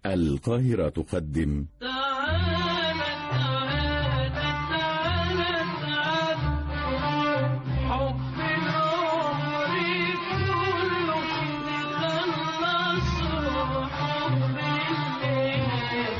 القاهرة تقدم تعالى تعالى تعالى تعالى حب العمر كله نخلصه حب الليل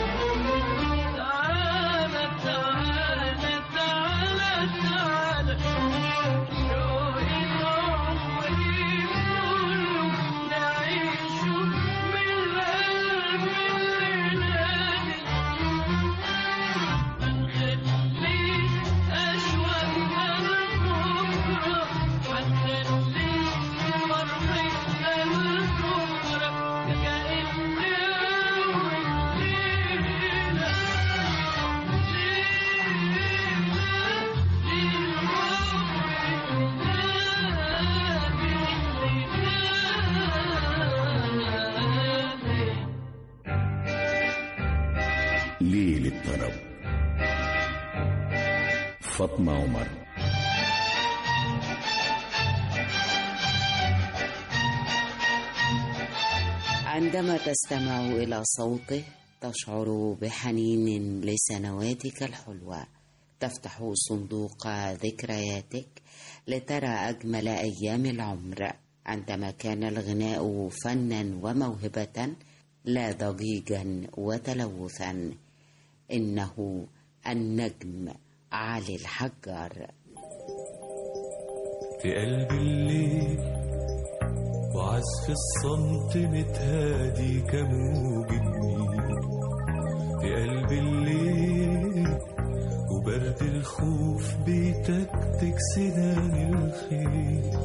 تعالى تعالى تعالى تعالى شوق العمر كله نعيشه من القلب الليلاني هنخليه أشواقنا لبكرة هنخليه فرحتنا لبكرة كأن أول ليلة ليلة ليل الطرب فاطمة عمر عندما تستمع إلى صوته تشعر بحنين لسنواتك الحلوة تفتح صندوق ذكرياتك لترى أجمل أيام العمر عندما كان الغناء فنا وموهبة لا ضجيجا وتلوثا إنه النجم علي الحجار في قلب الليل وعزف الصمت متهادي كموج النيل في قلب الليل وبرد الخوف بيتكتك سنان الخيل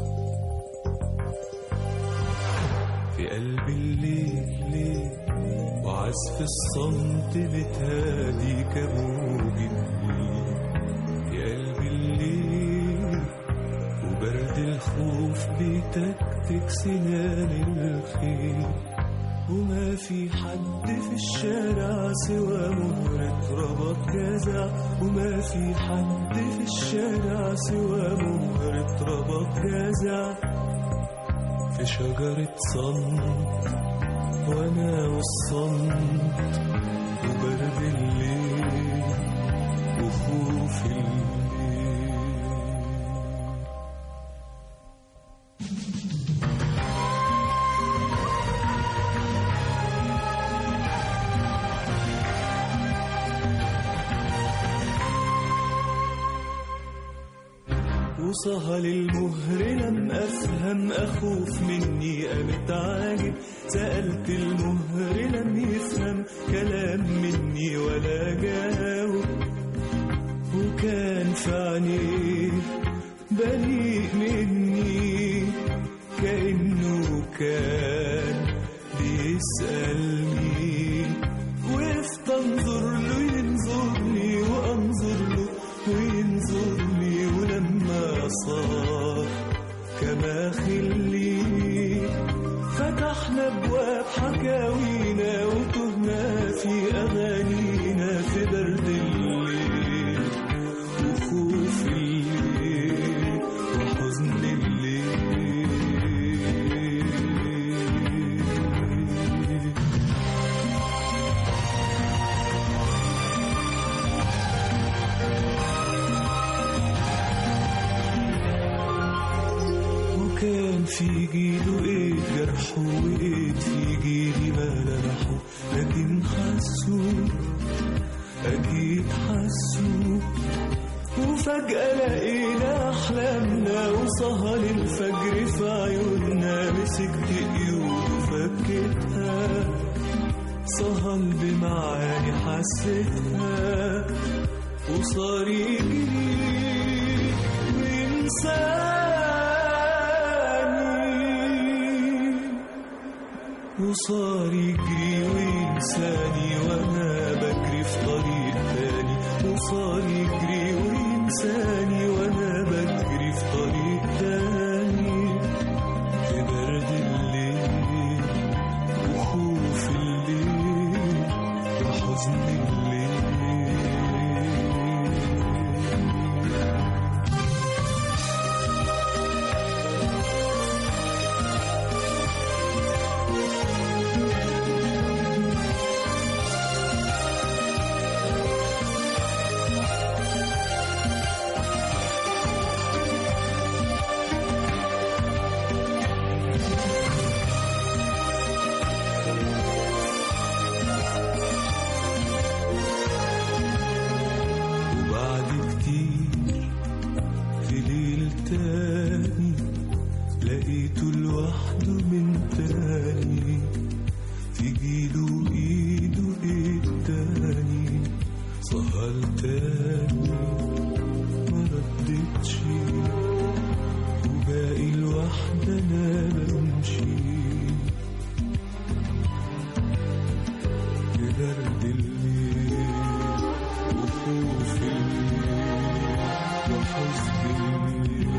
في قلب الليل ليل وعزف الصمت متهادي كموج النيل في قلب الليل وبرد الخوف بيتكتك سنان الخيل وما في حد في الشارع سوى مهرة ربط جزع وما في حد في الشارع سوى مهرة ربط جزع في شجرة صمت وانا والصمت وبرد الليل وخوف الليل وصهل المهر لم أفهم أخوف مني قامت عاجب سألت المهر لم يفهم كلام مني ولا جاوب وكان في عينيه بريء مني كأنه كان بيسألني وقفت أنظر له ينظرني وأنظر له وينظرني ولما صار كما خلي فتحنا ابواب حكاوينا وتهنا في اغانينا في برد الليل وخوف الليل وحزن الليل وكان في جيله ايه جرحه وايه في جيلي ما لمحه لكن حسوا اكيد حسوا وفجأة لقينا أحلامنا وسهر الفجر في عيوننا مسكت إيده فكتها سهر بمعاني حسيتها وصار يجري وينساني وصار يجري وينساني وانا بجري في طريق تاني وصار يجري وينساني وانا بجري في طريق تاني في برد الليل وخوف الليل وحزن الليل تجيله ايده ايد تاني سهر تاني ما ردتش وباقي الوحدة انا بمشي ببرد الليل وخوف الليل وحزن الليل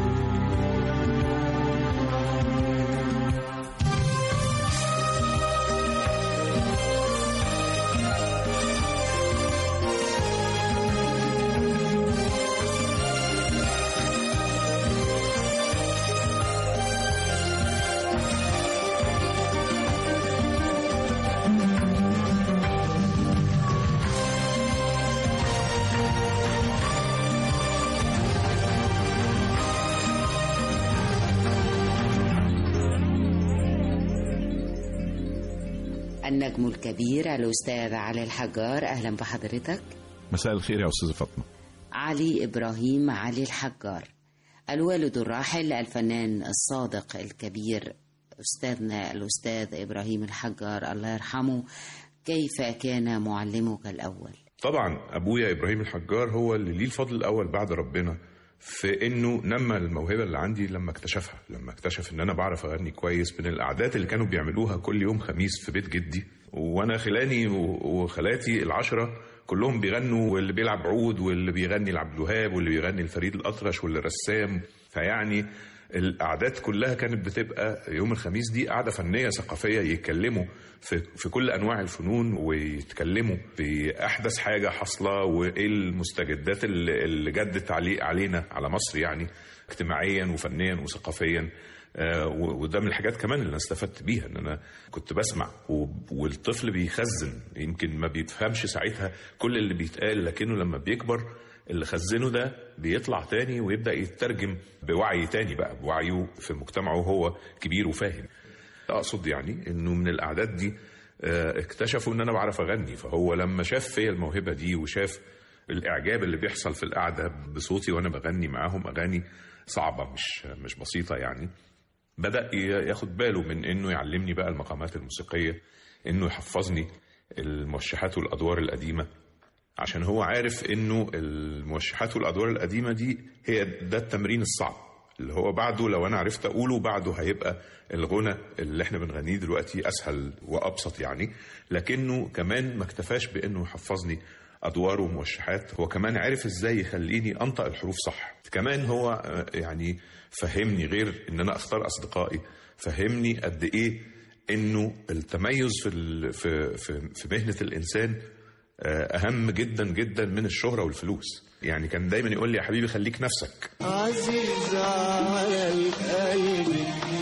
النجم الكبير الأستاذ علي الحجار أهلا بحضرتك مساء الخير يا أستاذة فاطمة علي إبراهيم علي الحجار الوالد الراحل الفنان الصادق الكبير أستاذنا الأستاذ إبراهيم الحجار الله يرحمه كيف كان معلمك الأول؟ طبعا ابويا ابراهيم الحجار هو اللي ليه الفضل الاول بعد ربنا في انه نمى الموهبه اللي عندي لما اكتشفها لما اكتشف ان انا بعرف اغني كويس من القعدات اللي كانوا بيعملوها كل يوم خميس في بيت جدي وانا خلاني و- وخالاتي العشره كلهم بيغنوا واللي بيلعب عود واللي بيغني لعبد الوهاب واللي بيغني لفريد الاطرش واللي رسام فيعني القعدات كلها كانت بتبقى يوم الخميس دي قعده فنيه ثقافيه يتكلموا في في كل انواع الفنون ويتكلموا باحدث حاجه حاصله وايه المستجدات اللي اللي جدت علي علينا على مصر يعني اجتماعيا وفنيا وثقافيا آه، و- وده من الحاجات كمان اللي انا استفدت بيها ان انا كنت بسمع و- والطفل بيخزن يمكن ما بيفهمش ساعتها كل اللي بيتقال لكنه لما بيكبر اللي خزنه ده بيطلع تاني ويبدا يترجم بوعي تاني بقى بوعيه في مجتمعه وهو كبير وفاهم اقصد يعني انه من القعدات دي آه، اكتشفوا ان انا بعرف اغني فهو لما شاف فيا الموهبه دي وشاف الاعجاب اللي بيحصل في القعده بصوتي وانا بغني معاهم اغاني صعبه مش مش بسيطه يعني بدا ي- ياخد باله من انه يعلمني بقى المقامات الموسيقيه انه يحفظني الموشحات والادوار القديمه عشان هو عارف انه الموشحات والادوار القديمه دي هي ده التمرين الصعب اللي هو بعده لو انا عرفت اقوله بعده هيبقى الغنى اللي احنا بنغنيه دلوقتي اسهل وابسط يعني لكنه كمان ما اكتفاش بانه يحفظني ادوار وموشحات هو كمان عارف ازاي يخليني انطق الحروف صح كمان هو آه، يعني فهمني غير ان انا اختار اصدقائي فهمني قد ايه انه التميز في ال- في في, في مهنه الانسان آه، اهم جدا جدا من الشهره والفلوس يعني كان دايما يقول لي يا حبيبي خليك نفسك عزيز على القلب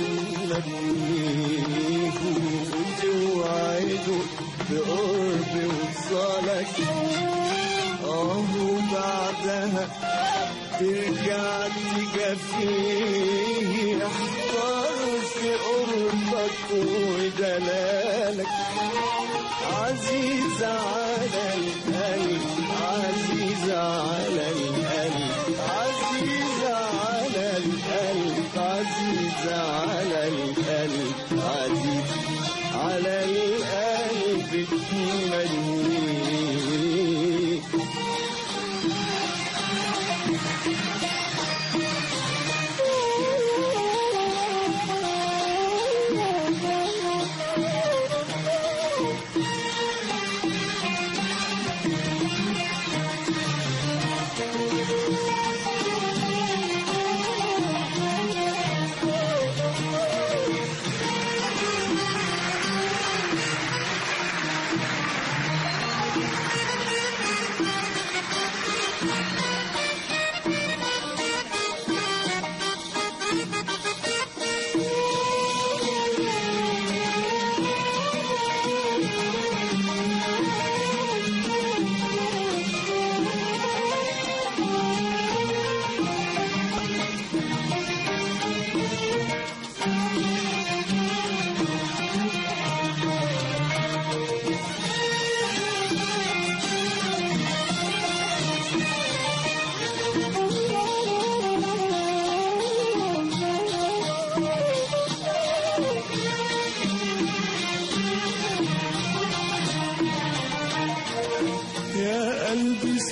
مبنيك وتوعده بقرب وصالك اه بعدها ترجع تجافيه يحضر في قربك ودلالك عزيز على القلب عزيز على القلب عزيز على القلب عزيز على القلب عزيز على القلب تمنيك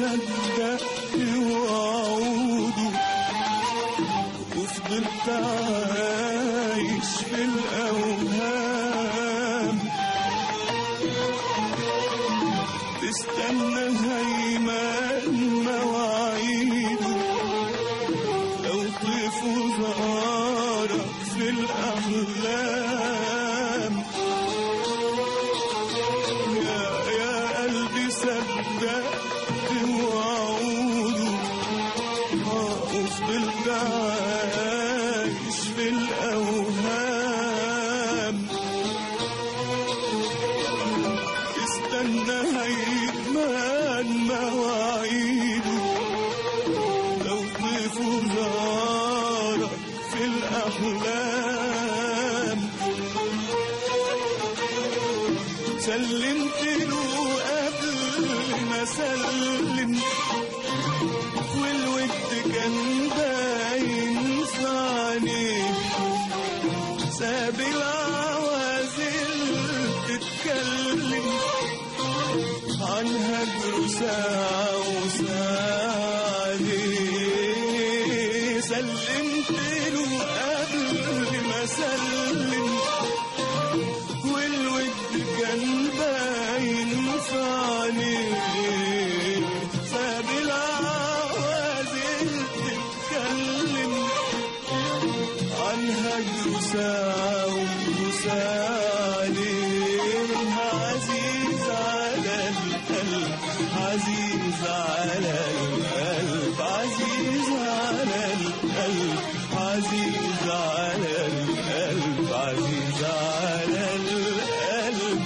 صدقت وعوده وفضلت عايش في الأوهام تستنى هيمان مواعيده لو طيف زارك في الأحلام يا يا قلبي صدقت وعوده وفضلت عايش في الأوهام استنى هيمان مواعيده لو ضيف زارك في الأحلام سلمت له قبل ما سلم والود كان باين في عينيه ساب العوازل تتكلم عن هجر ساعة وساعة ليه سلمت له قبل ما سلم والود كان باين في عينيه ساب العوازل تتكلم عن هجر ساعة وساعة ليه عزيز على القلب عزيز على القلب عزيز على القلب عزيز على القلب عزيز على القلب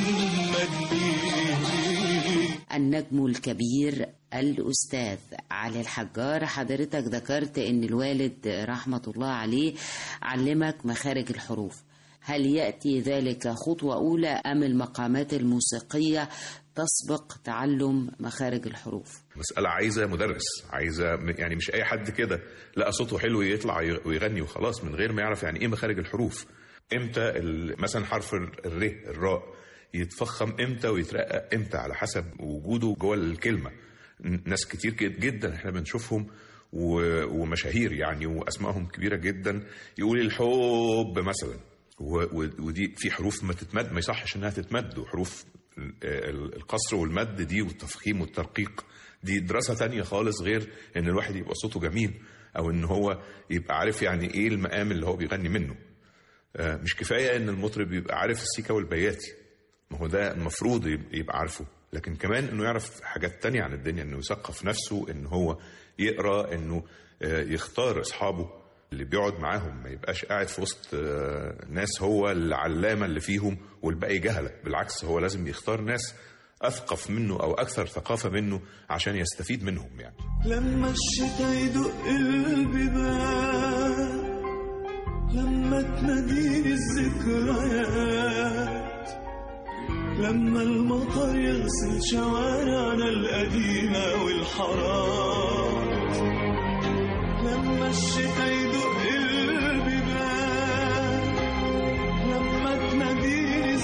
مجنيه النجم الكبير الأستاذ علي الحجار حضرتك ذكرت أن الوالد رحمة الله عليه علمك مخارج الحروف هل يأتي ذلك خطوة أولى أم المقامات الموسيقية تسبق تعلم مخارج الحروف مسألة عايزة مدرس عايزة يعني مش أي حد كده لقى صوته حلو يطلع ويغني وخلاص من غير ما يعرف يعني إيه مخارج الحروف إمتى ال- مثلا حرف الر الراء يتفخم إمتى ويترقق إمتى على حسب وجوده جوه الكلمة ن- ناس كتير جد- جدا إحنا بنشوفهم و- ومشاهير يعني وأسمائهم كبيرة جدا يقول الحب مثلا و- و- ودي في حروف ما تتمد ما يصحش انها تتمد وحروف ال- ال- القصر والمد دي والتفخيم والترقيق دي دراسة تانية خالص غير ان الواحد يبقى صوته جميل او ان هو يبقى عارف يعني ايه المقام اللي هو بيغني منه آه، مش كفاية ان المطرب يبقى عارف السيكا والبياتي ما هو ده المفروض يب- يبقى عارفه لكن كمان انه يعرف حاجات تانية عن الدنيا انه يثقف نفسه ان هو يقرا انه آه، يختار اصحابه اللي بيقعد معاهم ما يبقاش قاعد في وسط آه، ناس هو العلامه اللي فيهم والباقي جهله بالعكس هو لازم يختار ناس اثقف منه او اكثر ثقافه منه عشان يستفيد منهم يعني لما الشتا يدق البيبان لما تناديني الذكريات لما المطر يغسل شوارعنا القديمة والحارات لما الشتا يدق البيبان لما تناديني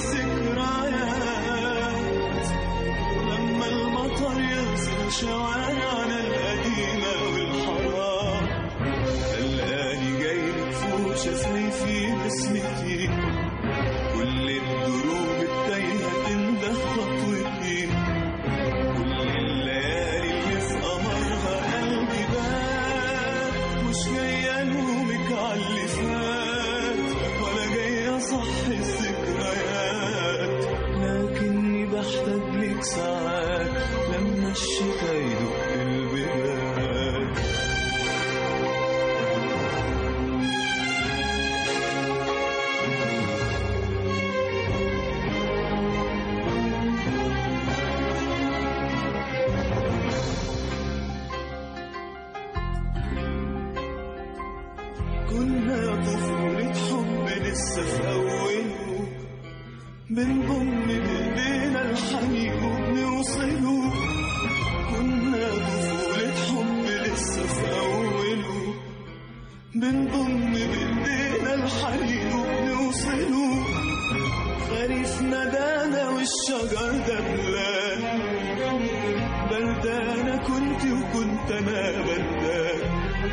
الذكريات لما المطر يغسل شوارعنا القديمة والحرام تلقاني جاي مدفوش اسمي في بسمتي كل الدروب التايهة تنده خطوتي كل الليالي اللي في قمرها قلبي بات مش جاي الومك على اللي فات ولا جاي اصحي الذكريات لكني بحتاج لك ساعات لما الشتا يدق البيبان كنا طفولة حب لسه في أوله بنضم بإيدينا الحنين وبنوصله كنا طفولة حب لسه في أوله بنضم بإيدينا الحنين وبنوصله خريف ندانا والشجر دبلان بردانة كنت وكنت انا بردان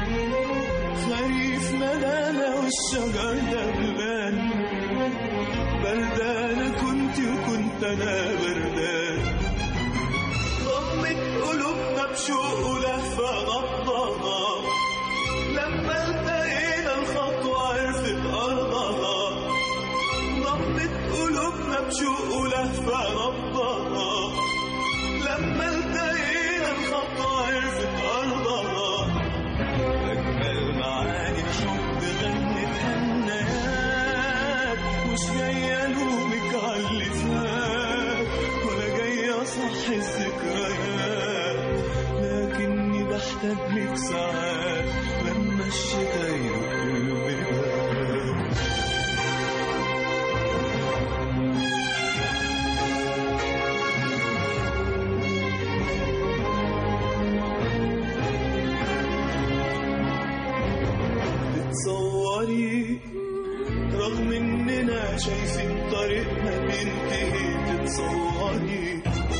خريف مدانا والشجر دبلان بردانة كنت وكنت انا بردان ضمت قلوبنا بشوق ولهفة غطاها لما التقينا الخطوة عرفت أرضها ضمت قلوبنا بشوق ولهفة غطاها لما التقينا الخطوة عرفت أرضها أجمل معاني الحب غنت هنايات مش جاية ألومك على اللي فات ولا جاية أصحي الذكريات لكني بحتاج لك ساعات لما الشتا يدق البيبان تتصوري رغم اننا شايفين طريقنا بينتهي تتصوري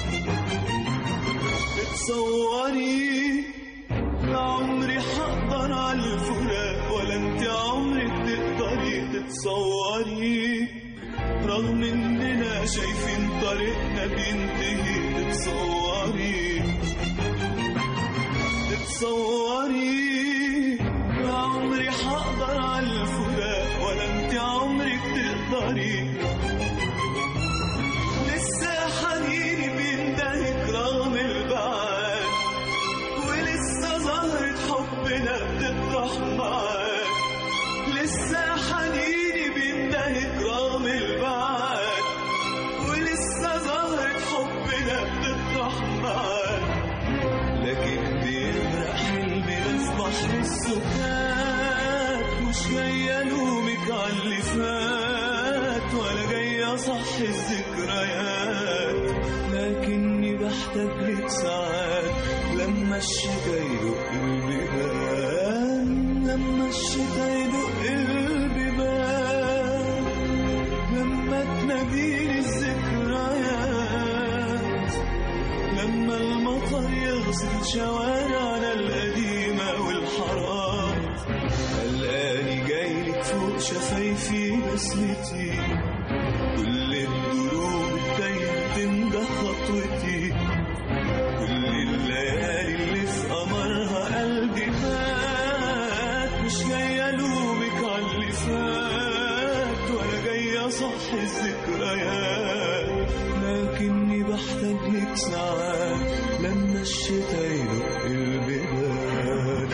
تتصوري لا عمري حقدر على الفراق ولا انت عمرك تقدري تتصوري رغم اننا شايفين طريقنا بينتهي تتصوري تتصوري لا عمري حقدر على الفراق ولا انت عمرك تقدري لسه حنيني بيندهك رغم البعاد ولسه زهرة حبنا بتطرح معاك لسه حنيني بيندهك رغم البعاد ولسه زهرة حبنا بتطرح معاك لكن بيغرق حلمنا في بحر السكات مش جاي الومك على اللي فات ولا جاي اصحي الذكريات لكني بحتاج لك ساعات لما الشتا يدق البيبان لما الشتا يدق البيبان لما تناديني الذكريات لما المطر يغسل شوارعنا القديمة والحارات قلقاني جايلك فوق شفايفي نسمتي كل الدروب التايهة تنده خطوتي كل الليالي اللي في قمرها قلبي مات مش جاي الومك على اللي فات ولا جاي اصحي الذكريات لكني بحتاج لك ساعات لما الشتا يدق البيبان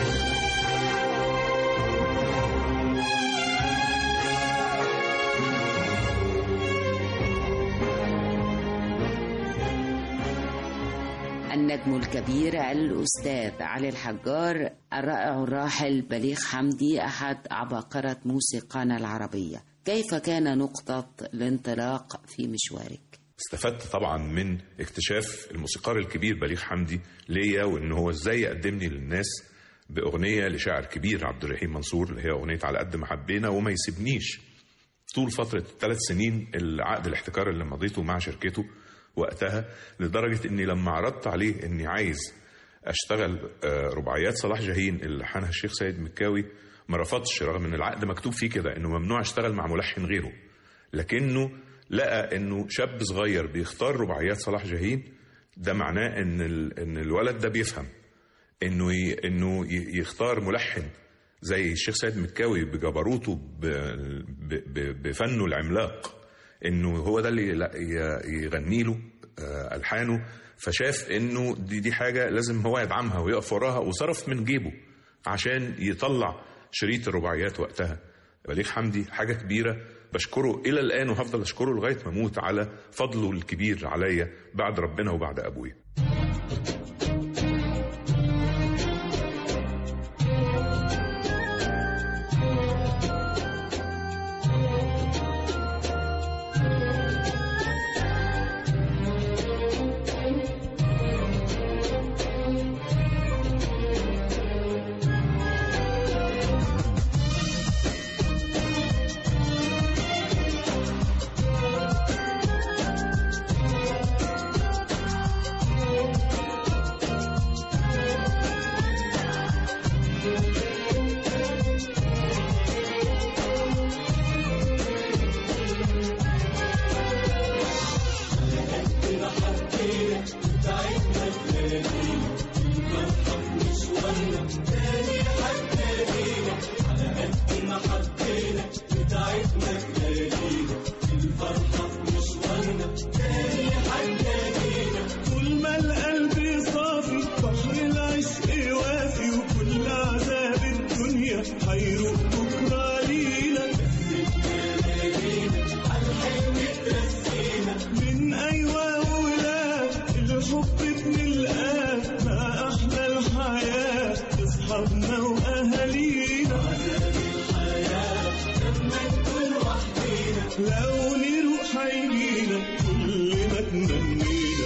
النجم الكبير الأستاذ علي الحجار الرائع الراحل بليغ حمدي أحد عباقرة موسيقانا العربية كيف كان نقطة الانطلاق في مشوارك؟ استفدت طبعا من اكتشاف الموسيقار الكبير بليغ حمدي ليا وان هو ازاي يقدمني للناس باغنيه لشاعر كبير عبد الرحيم منصور اللي هي اغنيه على قد ما حبينا وما يسيبنيش طول فتره الثلاث سنين العقد الاحتكار اللي مضيته مع شركته وقتها لدرجه اني لما عرضت عليه اني عايز اشتغل آه، رباعيات صلاح جاهين اللي حنها الشيخ سيد مكاوي ما رفضش رغم ان العقد مكتوب فيه كده انه ممنوع اشتغل مع ملحن غيره لكنه لقى انه شاب صغير بيختار رباعيات صلاح جاهين ده معناه ان ال- ان الولد ده بيفهم انه ي... انه ي- يختار ملحن زي الشيخ سيد مكاوي بجبروته ب... ب... ب... بفنه العملاق انه هو ده اللي لا- ي- يغني له آه، الحانه فشاف انه دي دي حاجه لازم هو يدعمها ويقف وراها وصرف من جيبه عشان يطلع شريط الرباعيات وقتها بليغ حمدي حاجه كبيره بشكره الى الان وهفضل اشكره لغايه ما اموت على فضله الكبير عليا بعد ربنا وبعد ابويا طول ما القلب صافي بحر العشق وافي وكل عذاب الدنيا هيروح بكرة لينا من أيوة ولا الحب بنلقاه ما أحلى الحياة أصحابنا وأهالينا لو نروح هيجينا كل ما تمنينا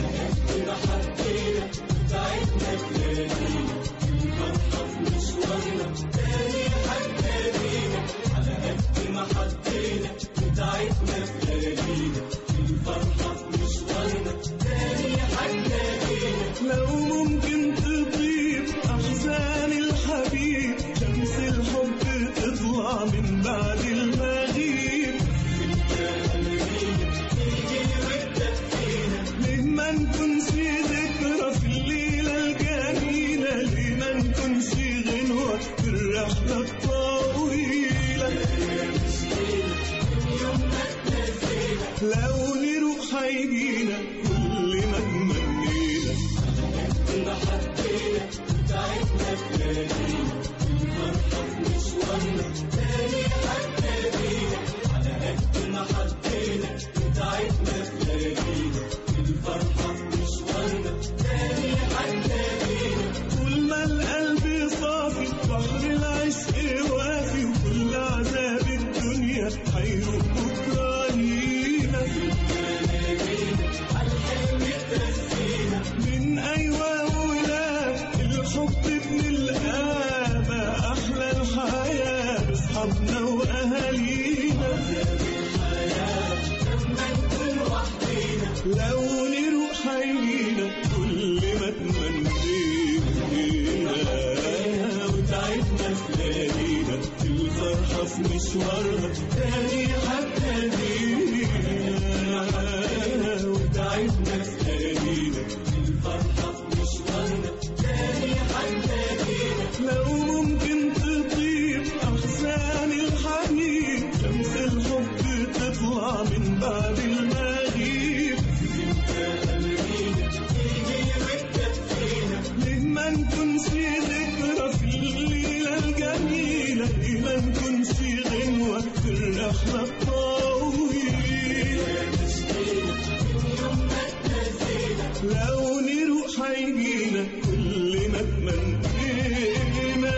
لو ممكن تطيب أحزان الحبيب شمس الحب تطلع من بعد المغيب ليه ما نكونش ذكرى في الليلة الجميلة ليه ما نكونش غنوة في الرحلة الطويلة لو نروح هيجينا كل ما تمنينا طول ما القلب صافي بحر العشق وافي وكل عذاب الدنيا هيروح بكرة لينا من أيوة ولا الحب بنلقاه ما أحلى الحياة بأصحابنا وأهالينا لو نروح هيجينا كل ما تمنينا وتعبنا في ليالينا الفرحة في مشوارها تاني هتنادينا وتعبنا في ليالينا الفرحة في مشوارنا تاني هتنادينا لو ممكن تطيب أحزان الحبيب شمس الحب تطلع من بعد المغيب ليه ما نكونش ذكرى في الليلة الجميلة ليه ما نكونش غنوة في الرحلة الطويلة لو نروح هيجينا كل ما تمنينا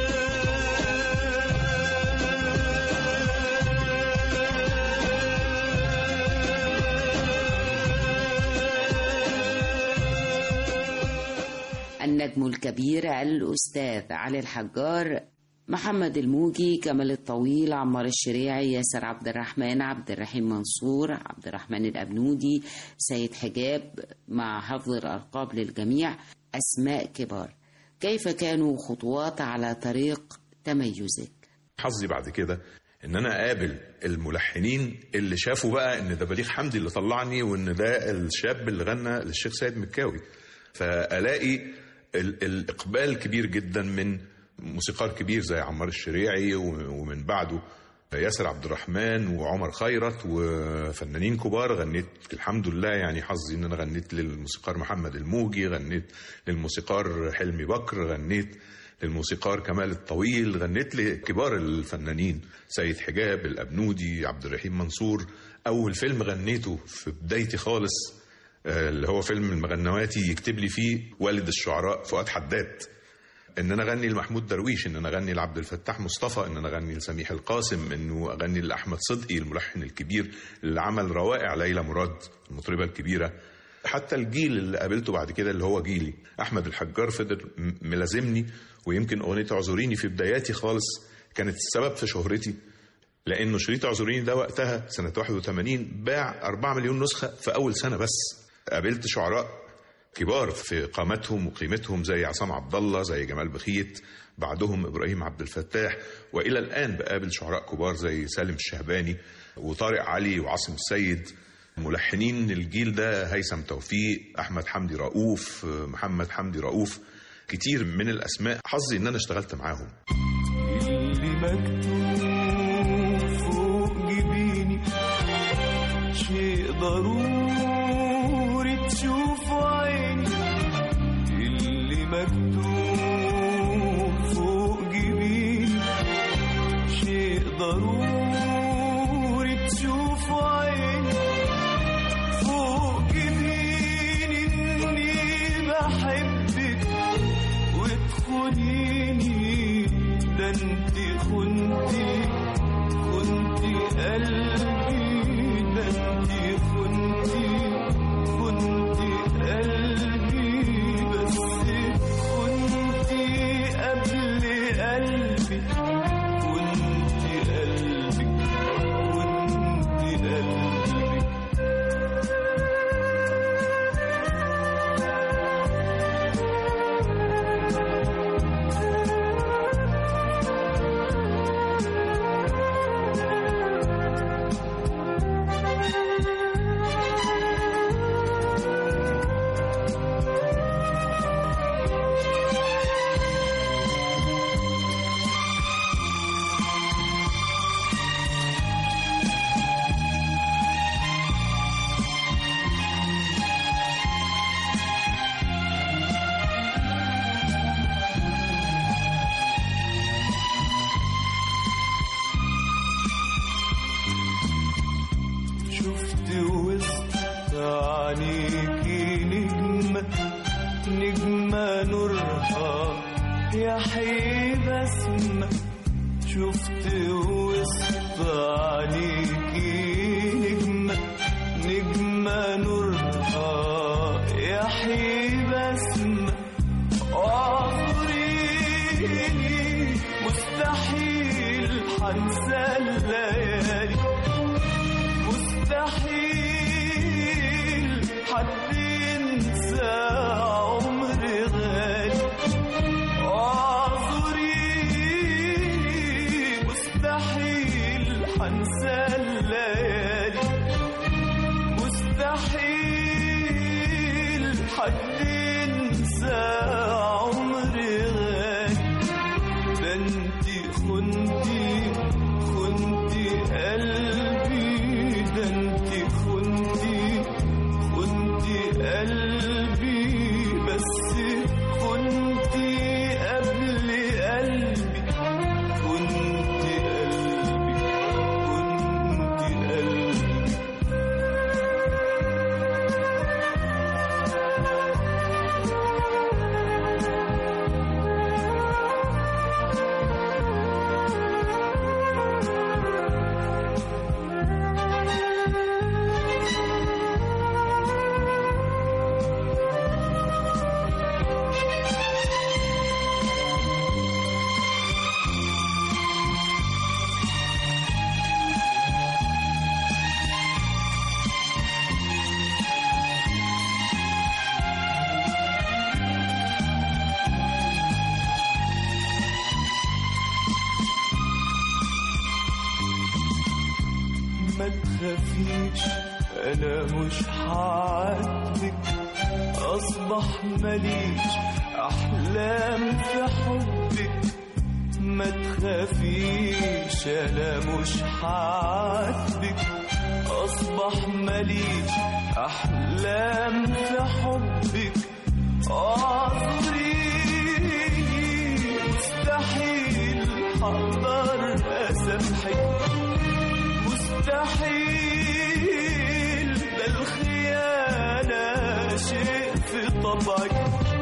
النجم الكبير الأستاذ علي الحجار محمد الموجي كمال الطويل عمار الشريعي ياسر عبد الرحمن عبد الرحيم منصور عبد الرحمن الأبنودي سيد حجاب مع حفظ الألقاب للجميع أسماء كبار كيف كانوا خطوات على طريق تميزك حظي بعد كده ان انا اقابل الملحنين اللي شافوا بقى ان ده بليغ حمدي اللي طلعني وان ده الشاب اللي غنى للشيخ سيد مكاوي فالاقي ال- الاقبال كبير جدا من موسيقار كبير زي عمار الشريعي و- ومن بعده ياسر عبد الرحمن وعمر خيرت وفنانين كبار غنيت الحمد لله يعني حظي ان انا غنيت للموسيقار محمد الموجي غنيت للموسيقار حلمي بكر غنيت للموسيقار كمال الطويل غنيت لكبار الفنانين سيد حجاب الأبنودي عبد الرحيم منصور أول فيلم غنيته في بدايتي خالص آه، اللي هو فيلم المغنواتي يكتب لي فيه والد الشعراء فؤاد حداد ان انا اغني لمحمود درويش ان انا اغني لعبد الفتاح مصطفى ان انا اغني لسميح القاسم انه اغني لاحمد صدقي الملحن الكبير اللي عمل روائع ليلى مراد المطربه الكبيره حتى الجيل اللي قابلته بعد كده اللي هو جيلي احمد الحجار فضل م- ملازمني ويمكن اغنيه اعذريني في بداياتي خالص كانت السبب في شهرتي لانه شريط اعذريني ده وقتها سنه 81 باع 4 مليون نسخه في اول سنه بس قابلت شعراء كبار في قامتهم وقيمتهم زي عصام عبد الله زي جمال بخيت بعدهم ابراهيم عبد الفتاح والى الان بقابل شعراء كبار زي سالم الشهباني وطارق علي وعاصم السيد ملحنين الجيل ده هيثم توفيق احمد حمدي رؤوف محمد حمدي رؤوف كتير من الاسماء حظي ان انا اشتغلت معاهم اللي مكتوب فوق جبيني شيء ضروري تشوفه عيني اللي مكتوب فوق جبيني شيء ضروري تشوفه عيني فوق جبيني اني بحبك وتخونيني ده انت خنتي خنتي قلبي ده انت خنتي خنتي قلبي بس خنتي قبل قلبي خنتي قلبي خنتي قلبي شفت وسط عينيكي نجمة نجمة نورها يا حبيبة اسمة شفت وسط عينيكي نجمة نجمة نورها يا حبيبة اسمة اعذريني مستحيل حنسى الليالي مستحيل حد ينسى عمر غالي اعذريني مستحيل حنسى الليالي مستحيل حد ينسى عمر غالي ده انتي خنتي خنتي قلبي ده انتي خنتي خنتي قلبي بس خنتي قبل قلبي خنتي قلبي خنتي قلبي ما تخافيش انا مش هعاتبك اصبح ماليش احلام في حبك ما تخافيش انا مش هعاتبك اصبح ماليش احلام في حبك اعذريني مستحيل هقدر اسامحك مستحيل ده الخيانة شيء في طبعك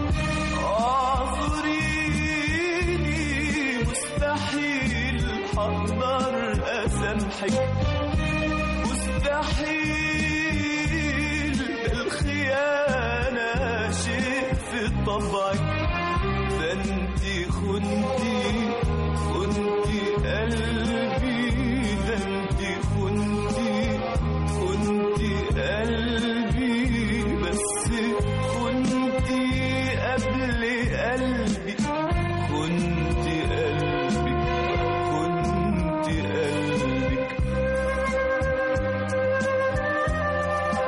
اعذريني مستحيل هقدر اسامحك مستحيل ده الخيانة شيء في طبعك ده انتي خنتي خنتي قلبي ده انتي خنتي خنتي قلبي بس خنتي قبل قلبي خنتي قلبي خنتي قلبي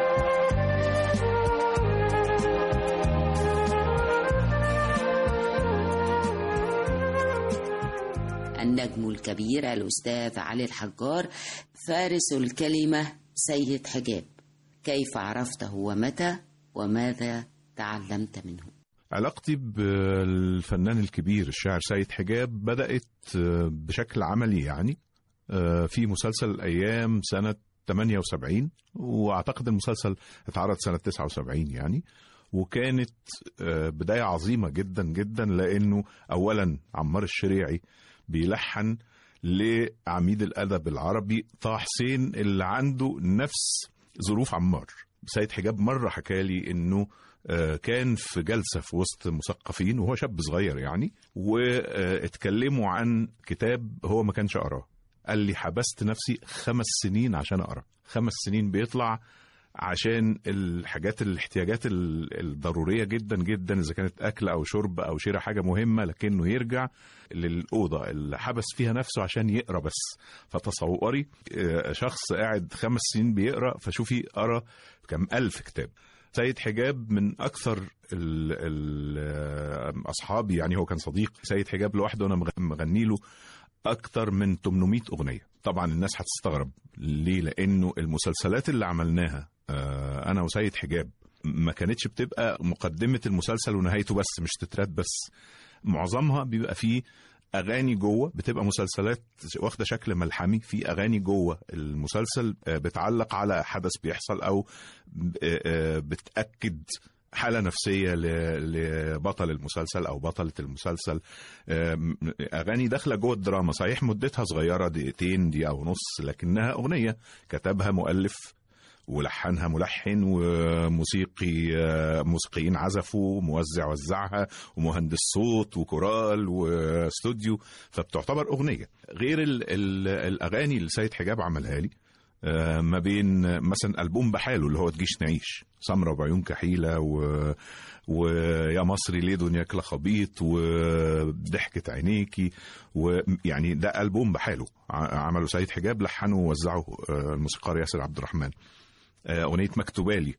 النجم الكبير الأستاذ علي الحجار فارس الكلمة سيد حجاب كيف عرفته ومتى وماذا تعلمت منه علاقتي بالفنان الكبير الشاعر سيد حجاب بدأت بشكل عملي يعني في مسلسل الأيام سنة 78 وأعتقد المسلسل اتعرض سنة 79 يعني وكانت بداية عظيمة جدا جدا لأنه أولا عمار الشريعي بيلحن لعميد الأدب العربي طه حسين اللي عنده نفس ظروف عمار سيد حجاب مرة حكالي إنه كان في جلسة في وسط مثقفين وهو شاب صغير يعني واتكلموا عن كتاب هو ما كانش قراه قال لي حبست نفسي خمس سنين عشان أقرأ خمس سنين بيطلع عشان الحاجات الاحتياجات الضرورية جدا جدا إذا كانت أكل أو شرب أو شراء حاجة مهمة لكنه يرجع للأوضة اللي حبس فيها نفسه عشان يقرأ بس فتصوري شخص قاعد خمس سنين بيقرأ فشوفي قرأ كم ألف كتاب سيد حجاب من أكثر ال ال أصحابي يعني هو كان صديق سيد حجاب لوحده أنا مغني له أكثر من 800 أغنية طبعا الناس هتستغرب ليه لأنه المسلسلات اللي عملناها أنا وسيد حجاب ما كانتش بتبقى مقدمة المسلسل ونهايته بس مش تترات بس معظمها بيبقى فيه اغاني جوه بتبقى مسلسلات واخده شكل ملحمي في اغاني جوه المسلسل بتعلق على حدث بيحصل او بتاكد حالة نفسية لبطل المسلسل أو بطلة المسلسل أغاني داخلة جوه الدراما صحيح مدتها صغيرة دقيقتين دقيقة ونص لكنها أغنية كتبها مؤلف ولحنها ملحن وموسيقي موسيقيين عزفوا وموزع وزعها ومهندس صوت وكورال واستوديو فبتعتبر أغنية غير ال ال الأغاني اللي سيد حجاب عملها لي ما بين مثلا ألبوم بحاله اللي هو تجيش نعيش سمرة وبعيون كحيلة و... ويا مصري ليه دنياك لخبيط وضحكة عينيكي ويعني ده ألبوم بحاله عمله سيد حجاب لحنه ووزعه الموسيقار ياسر عبد الرحمن أغنية مكتوبالي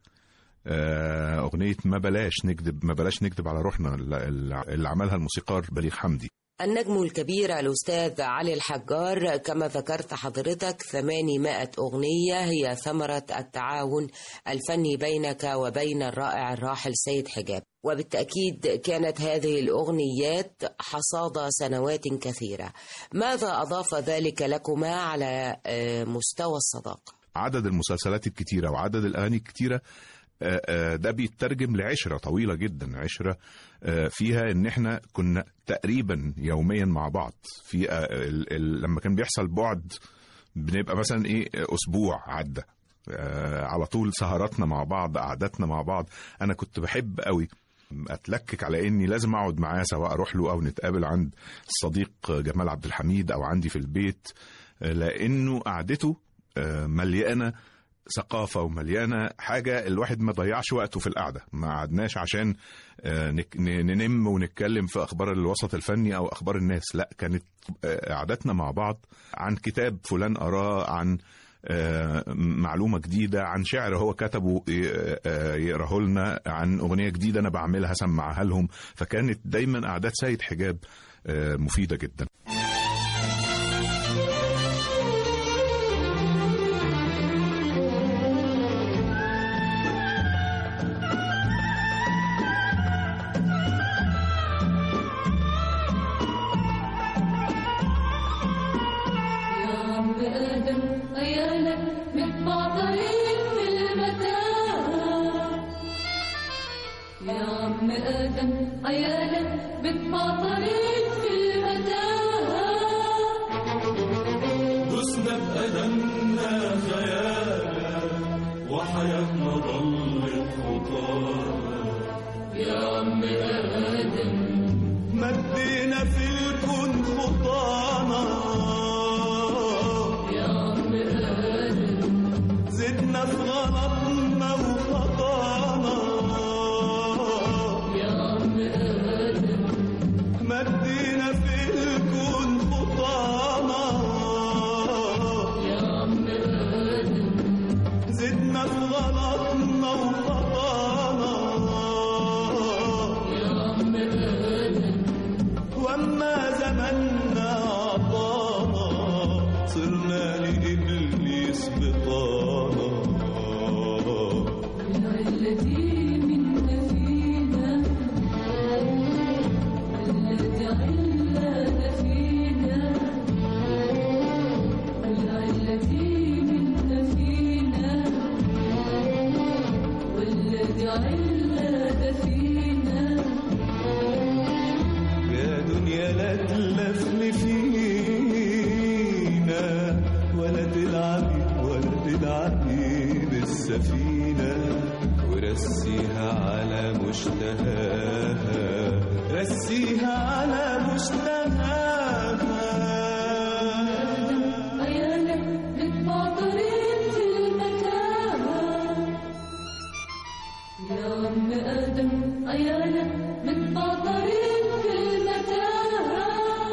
أغنية ما بلاش نكذب ما بلاش نكذب على روحنا اللي عملها الموسيقار بليغ حمدي النجم الكبير الأستاذ علي الحجار كما ذكرت حضرتك 800 أغنية هي ثمرة التعاون الفني بينك وبين الرائع الراحل سيد حجاب وبالتأكيد كانت هذه الأغنيات حصاد سنوات كثيرة ماذا أضاف ذلك لكما على مستوى الصداقة؟ عدد المسلسلات الكتيرة وعدد الأغاني الكتيرة ده بيترجم لعشرة طويلة جدا عشرة فيها ان احنا كنا تقريبا يوميا مع بعض في لما كان بيحصل بعد بنبقى مثلا ايه اسبوع عدى على طول سهراتنا مع بعض قعداتنا مع بعض انا كنت بحب قوي اتلكك على اني لازم اقعد معاه سواء اروح له او نتقابل عند الصديق جمال عبد الحميد او عندي في البيت لانه قعدته مليانه ثقافه ومليانه حاجه الواحد ما ضيعش وقته في القعده ما قعدناش عشان ننم ونتكلم في اخبار الوسط الفني او اخبار الناس لا كانت قعدتنا مع بعض عن كتاب فلان قراه عن معلومه جديده عن شعر هو كتبه يقراه لنا عن اغنيه جديده انا بعملها سمعها لهم فكانت دايما قعدات سيد حجاب مفيده جدا العلة فينا يا دنيا لا تلفلي فينا ولا تلعبي ولا تلعبي بالسفينة ورسيها على مشتهاها رسيها على مشتهاها عيالك متبعترين في المكان يا عم آدم عيالك متبعترين في المكان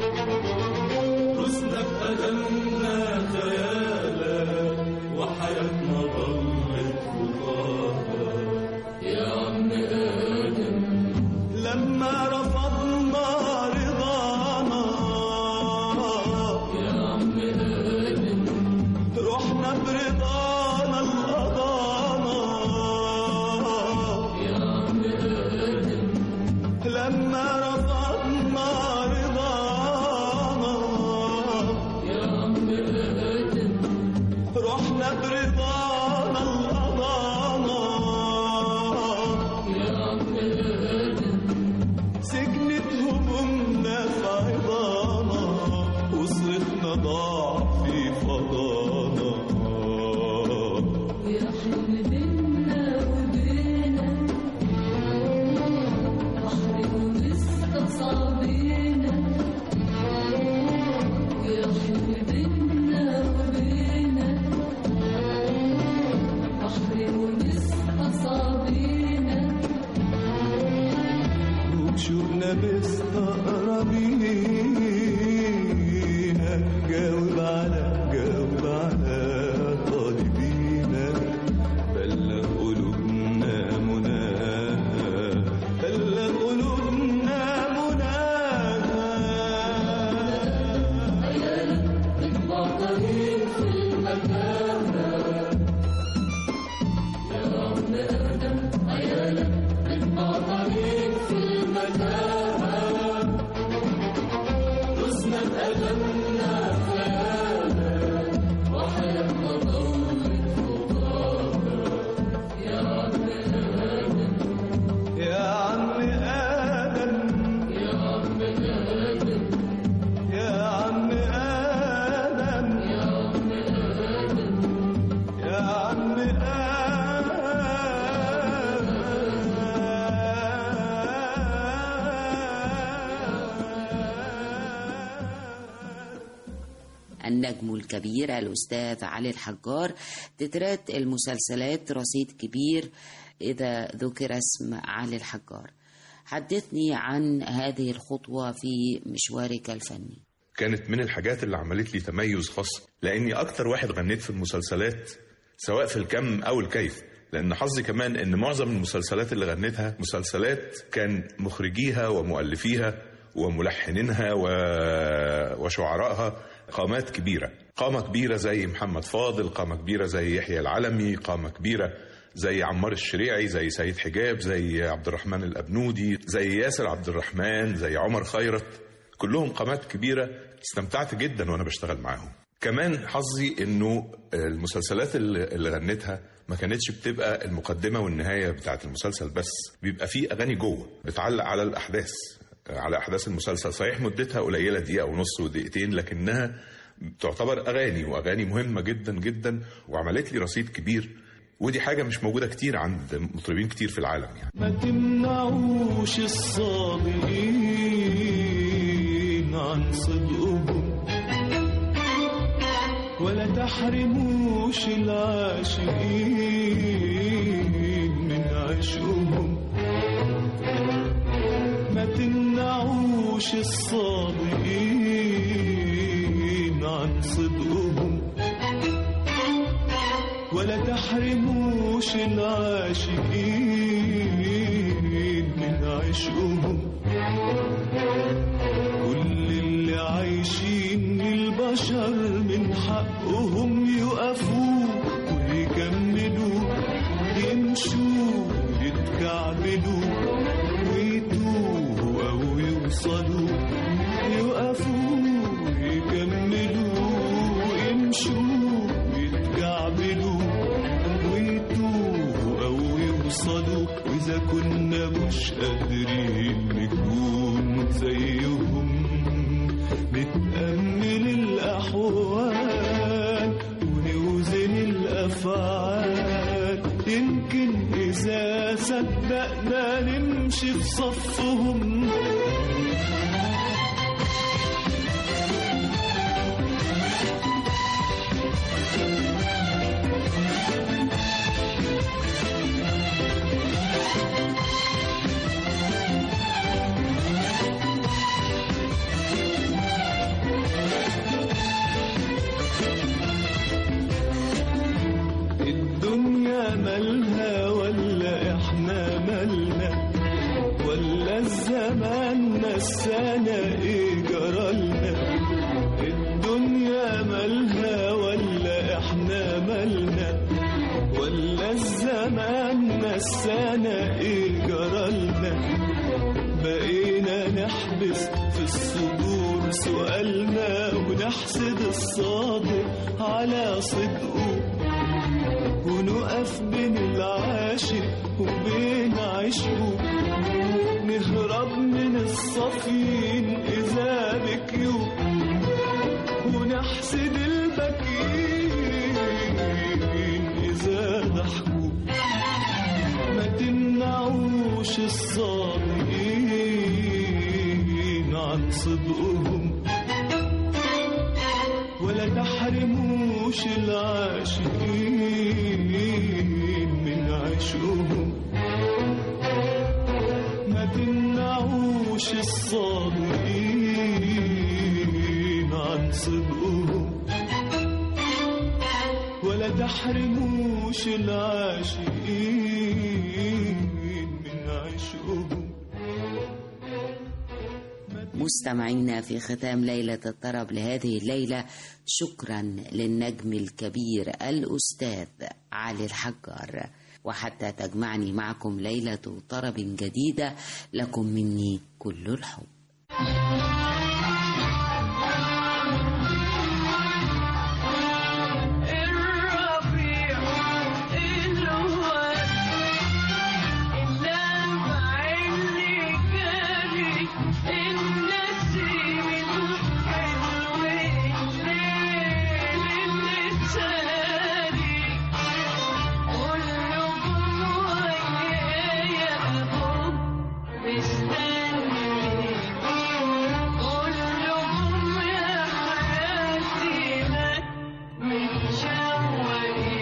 رسنا بقدمنا خيالا وحياتنا ضلت خطاها يا عم آدم لما رفضنا رضانا يا عم آدم رحنا برضانا القضانا يا عم آدم لما رفضنا رضانا يا عم آدم رحنا برضانا القضانا يا عم آدم سجنت همومنا في عظانا وصرخنا ضاع في فضانا يا حلم بينا وبينك بحر ومستصعبينا يا حلم بينا وبينك بحر ومستصعبينا وبشوقنا مستقربينا جاوب على جاوب على طالبينا بلغ قلوبنا مناها بلغ قلوبنا مناها متبعترين في المكان يا عم آدم عيالك متبعترين في المكان رسنا بقدمنا خيالا وحياتنا ضلت خطاها يا عم آدم يا عم آدم يا عم آدم يا عم آدم يا عم آدم يا عم آدم النجم الكبير الأستاذ علي الحجار تترات المسلسلات رصيد كبير إذا ذكر اسم علي الحجار حدثني عن هذه الخطوة في مشوارك الفني كانت من الحاجات اللي عملت لي تميز خاص لاني اكتر واحد غنيت في المسلسلات سواء في الكم او الكيف لان حظي كمان ان معظم المسلسلات اللي غنيتها مسلسلات كان مخرجيها ومؤلفيها وملحنينها و... وشعرائها قامات كبيرة قامة كبيرة زي محمد فاضل قامة كبيرة زي يحيى العلمي قامة كبيرة زي عمار الشريعي زي سيد حجاب زي عبد الرحمن الأبنودي زي ياسر عبد الرحمن زي عمر خيرت كلهم قامات كبيرة استمتعت جدا وأنا بشتغل معاهم كمان حظي انه المسلسلات اللي اللي غنيتها ما كانتش بتبقى المقدمة والنهاية بتاعت المسلسل بس بيبقى فيه أغاني جوه بتعلق على الأحداث على أحداث المسلسل صحيح مدتها قليلة دقيقة ونص ودقيقتين لكنها تعتبر أغاني وأغاني مهمة جدا جدا وعملت لي رصيد كبير ودي حاجة مش موجودة كتير عند مطربين كتير في العالم يعني ما تمنعوش الصادقين عن صدقهم ولا تحرموش العاشقين من عشقهم ما تمنعوش الصادقين عن صدقهم ولا تحرموش العاشقين من عشقهم كل اللي عايشين البشر من حقهم يقفوا ويكملوا يمشوا يتكعبلوا ويتوهوا أو يوصلوا يقفوا ويكملوا يمشوا يتكعبلوا ويتوهوا أو يوصلوا وإذا كنا مش قادرين نكون زيهم نتأمل الأحوال ونوزن الأفعال يمكن إذا صدقنا نمشي في صفهم الدنيا مالها ولا احنا مالنا ولا الزمان نسانا ايه جرالنا الدنيا مالها ولا احنا مالنا ولا الزمان نسانا ايه جرالنا بقينا نحبس في الصدور سؤالنا ونحسد الصادق على صدقه ونقف بين العاشق وبين عشقه نهرب من الصفين إذا بكيوا ونحسد البكين إذا ضحكوا ما تمنعوش الصادقين عن صدقهم ولا تحرموش العاشقين من عشقهم ما تمنعوش الصادقين عن صدقهم ولا تحرموش العاشقين من عشقهم مستمعينا في ختام ليلة الطرب لهذه الليلة شكرا للنجم الكبير الأستاذ علي الحجار وحتى تجمعني معكم ليلة طرب جديدة لكم مني كل الحب الربيع الواد اللمع اللي جاري النسيم الحلو الليل اللي ساري كلهم ويايا هم مستني كلهم يا حياتي لك متشوقين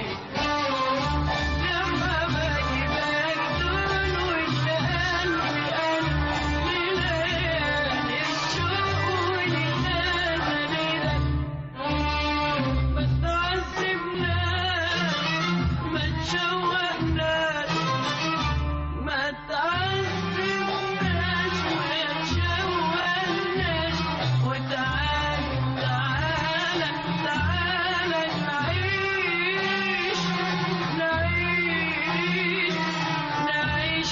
لما بجيبك دول والقلب قلب ليالي الشوق ولنادى ما تعذبناش ما تشوقناش ما تعذبناش ما تشوقناش وتعال تعالى تعالى نعيش نعيش نعيش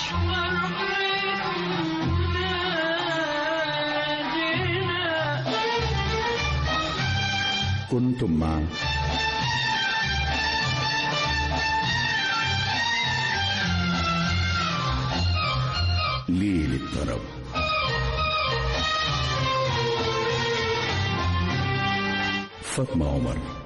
فرحتنا كنتم مع ليل الطرب فاطمة عمر